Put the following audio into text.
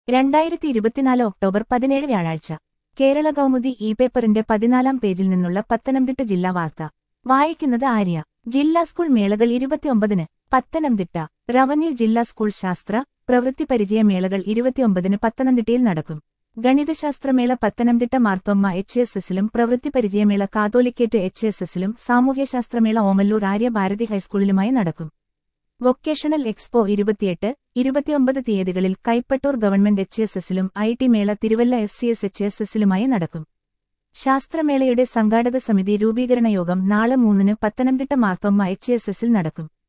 രണ്ടായിരത്തി ഇരുപത്തിനാല് ഒക്ടോബർ പതിനേഴ് വ്യാഴാഴ്ച കേരള കൗമുദി ഇ പേപ്പറിന്റെ പതിനാലാം പേജിൽ നിന്നുള്ള പത്തനംതിട്ട ജില്ലാ വാർത്ത വായിക്കുന്നത് ആര്യ ജില്ലാ സ്കൂൾ മേളകൾ ഇരുപത്തിയൊമ്പതിന് പത്തനംതിട്ട റവന്യൂ ജില്ലാ സ്കൂൾ ശാസ്ത്ര പ്രവൃത്തി പരിചയ മേളകൾ ഇരുപത്തിയൊമ്പതിന് പത്തനംതിട്ടയിൽ നടക്കും ഗണിതശാസ്ത്രമേള പത്തനംതിട്ട മാർത്തോമ്മ എച്ച് എസ് എസിലും പ്രവൃത്തി പരിചയമേള കാതോലിക്കേറ്റ് എച്ച് എസ് എസിലും സാമൂഹ്യശാസ്ത്രമേള ഓമല്ലൂർ ആര്യ ഭാരതി ഹൈസ്കൂളിലുമായി നടക്കും വൊക്കേഷണൽ എക്സ്പോ ഇരുപത്തിയെട്ട് ഇരുപത്തിയൊമ്പത് തീയതികളിൽ കൈപ്പട്ടൂർ ഗവൺമെന്റ് എച്ച് എസ് എസിലും ഐ ടി മേള Thiruvalla S C S H S എസിലുമായി നടക്കും ശാസ്ത്രമേളയുടെ സംഘാടക സമിതി രൂപീകരണ യോഗം നാളെ മൂന്നിന് പത്തനംതിട്ട മാർത്തോമ്മ എച്ച് എസ് എസിൽ നടക്കും